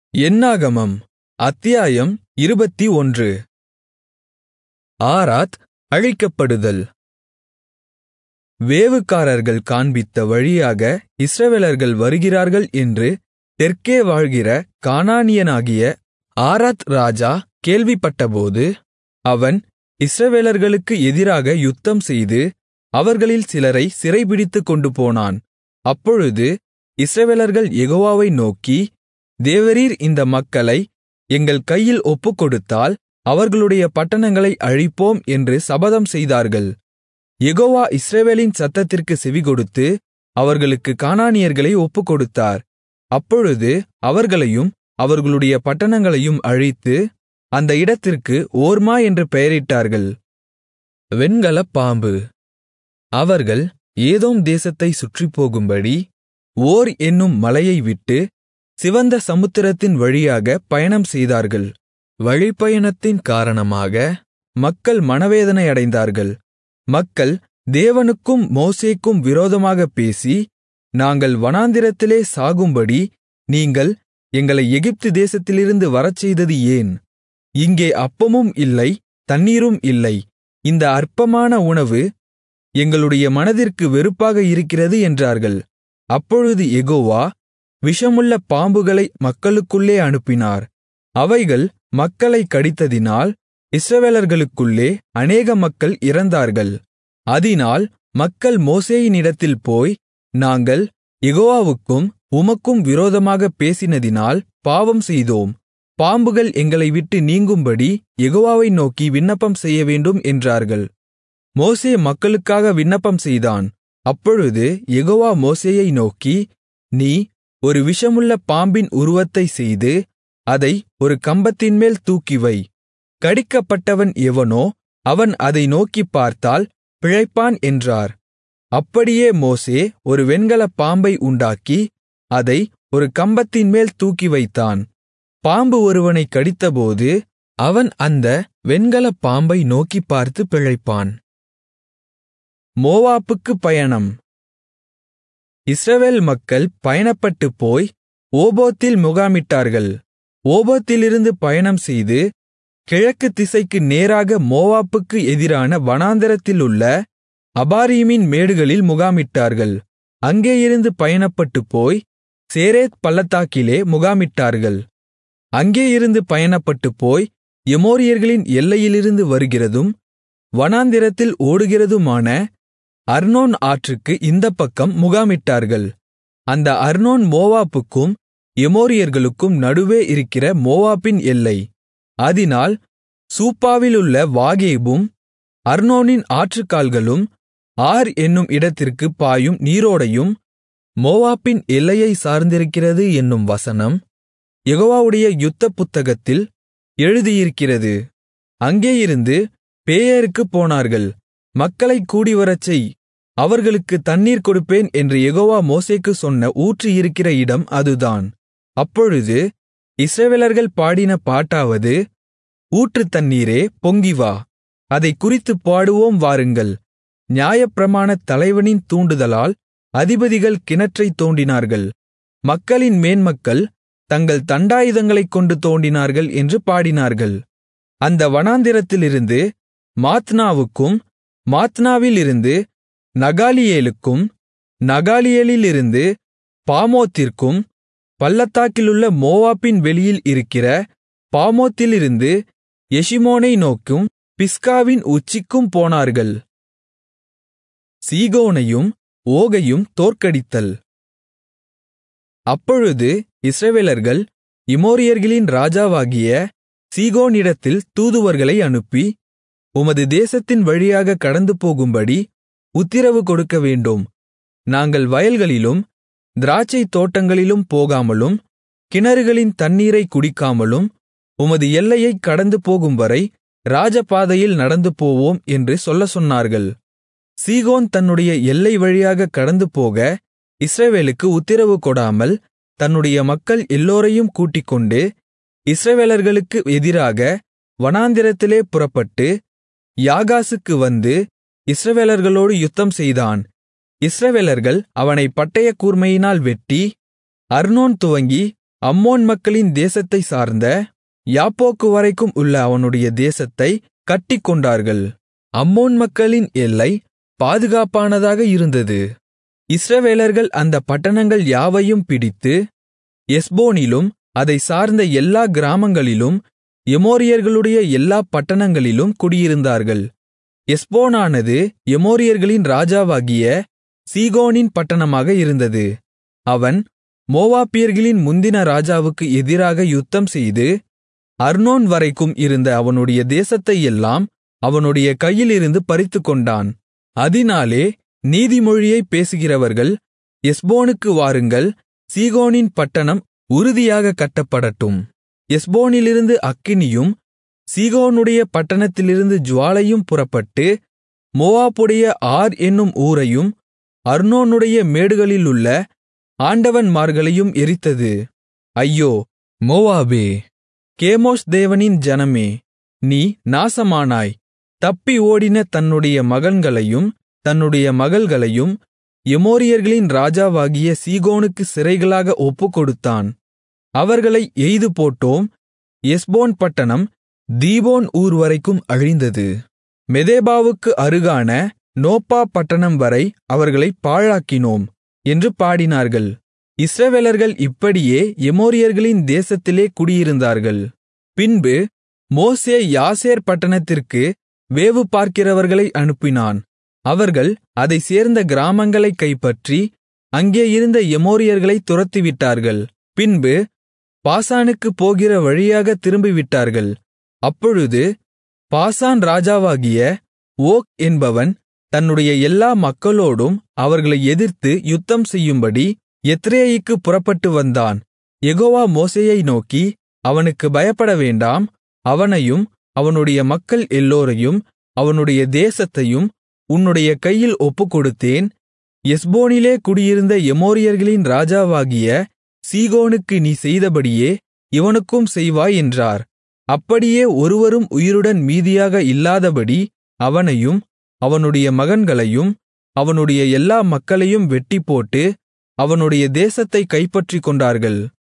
என்னாகமம் அத்தியாயம் இருபத்தொன்று ஆராத் அழிக்கப்படுதல் வேவுகாரர்கள் காண்பித்த வழியாக இஸ்ரவேலர்கள் வருகிறார்கள் என்று தெற்கே வாழ்கிற கானானியனாகிய ஆராத் ராஜா கேள்விப்பட்டபோது அவன் இஸ்ரவேலர்களுக்கு எதிராக யுத்தம்செய்து அவர்களில் சிலரைச் சிறைபிடித்துக் கொண்டுபோனான் அப்பொழுது இஸ்ரவேலர்கள் யெகோவாவை நோக்கி தேவரீர் இந்த மக்களை எங்கள் கையில் ஒப்புக்கொடுத்தால் அவர்களுடைய பட்டணங்களை அழிப்போம் என்று சபதம் செய்தார்கள் யெகோவா இஸ்ரவேலின் சத்தத்திற்குச் செவிகொடுத்து அவர்களுக்கு கானானியர்களை ஒப்புக்கொடுத்தார் அப்பொழுது அவர்களையும் அவர்களுடைய பட்டணங்களையும் அழித்து அந்த இடத்திற்கு ஓர்மா என்று பெயரிட்டார்கள் வெண்கலப் பாம்பு அவர்கள் ஏதோம் தேசத்தைச் சுற்றிப்போகும்படி ஓர் என்னும் மலையை விட்டு சிவந்த சமுத்திரத்தின் வழியாக பயணம் செய்தார்கள் வழிப்பயணத்தின் காரணமாக மக்கள் மனவேதனையடைந்தார்கள் மக்கள் தேவனுக்கும் மோசேக்கும் விரோதமாகப் பேசி நாங்கள் வனாந்திரத்திலே சாகும்படி நீங்கள் எங்களை எகிப்து தேசத்திலிருந்து வரச்செய்தது ஏன் இங்கே அப்பமும் இல்லை தண்ணீரும் இல்லை இந்த அற்பமான உணவு எங்களுடைய மனதிற்கு வெறுப்பாக இருக்கிறது என்றார்கள் அப்பொழுது யெகோவா விஷமுள்ள பாம்புகளை மக்களுக்குள்ளே அனுப்பினார் அவைகள் மக்களைக் கடித்ததினால் இஸ்ரவேலர்களுக்குள்ளே அநேக மக்கள் இறந்தார்கள் அதினால் மக்கள் மோசேயினிடத்தில் போய் நாங்கள் யெகோவாவுக்கும் உமக்கும் விரோதமாகப் பேசினதினால் பாவம் செய்தோம் பாம்புகள் எங்களை விட்டு நீங்கும்படி யெகோவாவை நோக்கி விண்ணப்பம் செய்யவேண்டும் என்றார்கள் மோசே மக்களுக்காக விண்ணப்பம் செய்தான் அப்பொழுது யெகோவா மோசேயை நோக்கி நீ ஒரு விஷமுள்ள பாம்பின் உருவத்தைச் செய்து அதை ஒரு கம்பத்தின்மேல் தூக்கிவை கடிக்கப்பட்டவன் எவனோ அவன் அதை நோக்கிப் பார்த்தால் பிழைப்பான் என்றார் அப்படியே மோசே ஒரு வெண்கலப் பாம்பை உண்டாக்கி அதை ஒரு கம்பத்தின்மேல் தூக்கி வைத்தான் பாம்பு ஒருவனைக் கடித்தபோது அவன் அந்த வெண்கலப் பாம்பை நோக்கிப் பார்த்து பிழைப்பான் மோவாப்புக்குப் பயணம் இஸ்ரவேல் மக்கள் பயணப்பட்டுப் போய் ஓபோத்தில் முகாமிட்டார்கள் ஓபோத்திலிருந்து பயணம் செய்து கிழக்கு திசைக்கு நேராக மோவாப்புக்கு எதிரான வனாந்தரத்திலுள்ள அபாரீமின் மேடுகளில் முகாமிட்டார்கள் அங்கேயிருந்து பயணப்பட்டுப் போய் சேரேத் பள்ளத்தாக்கிலே முகாமிட்டார்கள் அங்கேயிருந்து பயணப்பட்டுப் போய் எமோரியர்களின் எல்லையிலிருந்து வருகிறதும் வனாந்திரத்தில் ஓடுகிறதுமான அர்னோன் ஆற்றுக்கு இந்தப் பக்கம் முகாமிட்டார்கள் அந்த அர்னோன் மோவாப்புக்கும் எமோரியர்களுக்கும் நடுவே இருக்கிற மோவாப்பின் எல்லை அதினால் சூப்பாவிலுள்ள வாகேபும் அர்னோனின் ஆற்றுக்கால்களும் ஆர் என்னும் இடத்திற்குப் பாயும் நீரோடையும் மோவாப்பின் எல்லையை சார்ந்திருக்கிறது என்னும் வசனம் யெகோவாவுடைய யுத்த புத்தகத்தில் எழுதியிருக்கிறது அங்கேயிருந்து பேயேருக்குப் போனார்கள் மக்களைக் கூடிவரச்செய் அவர்களுக்கு தண்ணீர் கொடுப்பேன் என்று யெகோவா மோசேக்குச் சொன்ன ஊற்று இருக்கிற இடம் அதுதான் அப்பொழுது இஸ்ரவேலர்கள் பாடின பாட்டாவது ஊற்று தண்ணீரே பொங்கிவா அதைக் குறித்துப் பாடுவோம் வாருங்கள் நியாயப்பிரமாண தலைவனின் தூண்டுதலால் அதிபதிகள் கிணற்றைத் தோண்டினார்கள் மக்களின் மேன்மக்கள் தங்கள் தண்டாயுதங்களைக் கொண்டு தோண்டினார்கள் என்று பாடினார்கள் அந்த வனாந்திரத்திலிருந்து மாத்னாவுக்கும் மாத்னாவிலிருந்து நகாலியேலுக்கும் நகாலியேலிலிருந்து பாமோத்திற்கும் பள்ளத்தாக்கிலுள்ள மோவாப்பின் வெளியில் இருக்கிற பாமோத்திலிருந்து எஷிமோனை நோக்கும் பிஸ்காவின் உச்சிக்கும் போனார்கள் சீகோனையும் ஓகையும் தோற்கடித்தல் அப்பொழுது இஸ்ரவேலர்கள் இமோரியர்களின் ராஜாவாகிய சீகோனிடத்தில் தூதுவர்களை அனுப்பி உமது தேசத்தின் வழியாக கடந்து போகும்படி உத்திரவு கொடுக்க வேண்டும் நாங்கள் வயல்களிலும் திராட்சைத் தோட்டங்களிலும் போகாமலும் கிணறுகளின் தண்ணீரை குடிக்காமலும் உமது எல்லையைக் கடந்து போகும்வரை ராஜபாதையில் நடந்து போவோம் என்று சொல்லச் சொன்னார்கள் சீகோன் தன்னுடைய எல்லை வழியாக கடந்து போக இஸ்ரவேலுக்கு உத்திரவு கொடாமல் தன்னுடைய மக்கள் எல்லோரையும் கூட்டிக்கொண்டு இஸ்ரவேலர்களுக்கு எதிராக வனாந்திரத்திலே புறப்பட்டு யாகாசுக்கு வந்து இஸ்ரவேலர்களோடு யுத்தம் செய்தான் இஸ்ரவேலர்கள் அவனைப் பட்டயக்கூர்மையினால் வெட்டி அர்னோன் துவங்கி அம்மோன் மக்களின் தேசத்தைச் சார்ந்த யாப்போக்கு வரைக்கும் உள்ள அவனுடைய தேசத்தைக் கட்டிக்கொண்டார்கள் அம்மோன் மக்களின் எல்லை பாதுகாப்பானதாக இருந்தது இஸ்ரவேலர்கள் அந்தப் பட்டணங்கள் யாவையும் பிடித்து எஸ்போனிலும் அதைச் சார்ந்த எல்லா கிராமங்களிலும் எமோரியர்களுடைய எல்லாப் பட்டணங்களிலும் குடியிருந்தார்கள் எஸ்போனானது எமோரியர்களின் ராஜாவாகிய சீகோனின் பட்டணமாக இருந்தது அவன் மோவாபியர்களின் முந்தின ராஜாவுக்கு எதிராக யுத்தம்செய்து அர்னோன் வரைக்கும் இருந்த அவனுடைய தேசத்தையெல்லாம் அவனுடைய கையிலிருந்து பறித்துக்கொண்டான் அதினாலே நீதிமொழியைப் பேசுகிறவர்கள் எஸ்போனுக்கு வாருங்கள் சீகோனின் பட்டணம் உறுதியாக கட்டப்படட்டும் எஸ்போனிலிருந்து அக்கினியும் சீகோனுடைய பட்டணத்திலிருந்து ஜுவாலையும் புறப்பட்டு மோவாபுடைய ஆர் என்னும் ஊரையும் அர்னோனுடைய மேடுகளிலுள்ள ஆண்டவன்மார்களையும் எரித்தது ஐயோ மோவாபே கேமோஷ் தேவனின் ஜனமே நீ நாசமானாய் தப்பி ஓடின தன்னுடைய மகன்களையும் தன்னுடைய மகள்களையும் எமோரியர்களின் ராஜாவாகிய சீகோனுக்கு சிறைகளாக ஒப்புக்கொடுத்தான் அவர்களை எய்து போட்டோம் எஸ்போன் பட்டணம் தீபோன் ஊர் வரைக்கும் அழிந்தது மெதேபாவுக்கு அருகான நோப்பா பட்டணம் வரை அவர்களை பாழாக்கினோம் என்று பாடினார்கள் இஸ்ரவேலர்கள் இப்படியே எமோரியர்களின் தேசத்திலே குடியிருந்தார்கள் பின்பு மோசே யாசேர் பட்டணத்திற்கு வேவு பார்க்கிறவர்களை அனுப்பினான் அவர்கள் அதைச் சேர்ந்த கிராமங்களைக் கைப்பற்றி அங்கே இருந்த எமோரியர்களை துரத்திவிட்டார்கள் பின்பு பாசானுக்குப் போகிற வழியாக திரும்பிவிட்டார்கள் அப்பொழுது பாசான் ராஜாவாகிய ஓக் என்பவன் தன்னுடைய எல்லா மக்களோடும் அவர்களை எதிர்த்து யுத்தம் செய்யும்படி எத்ரேயிக்கு புறப்பட்டு வந்தான் யெகோவா மோசேயை நோக்கி அவனுக்கு பயப்பட வேண்டாம் அவனையும் அவனுடைய மக்கள் எல்லோரையும் அவனுடைய தேசத்தையும் உன்னுடைய கையில் ஒப்புக்கொடுத்தேன் எஸ்போனிலே குடியிருந்த எமோரியர்களின் ராஜாவாகிய சீகோனுக்கு நீ செய்தபடியே இவனுக்கும் செய்வாய் என்றார் அப்படியே ஒருவரும் உயிருடன் மீதியாக இல்லாதபடி அவனையும் அவனுடைய மகன்களையும் அவனுடைய எல்லா மக்களையும் வெட்டிப்போட்டு அவனுடைய தேசத்தைக் கைப்பற்றிக் கொண்டார்கள்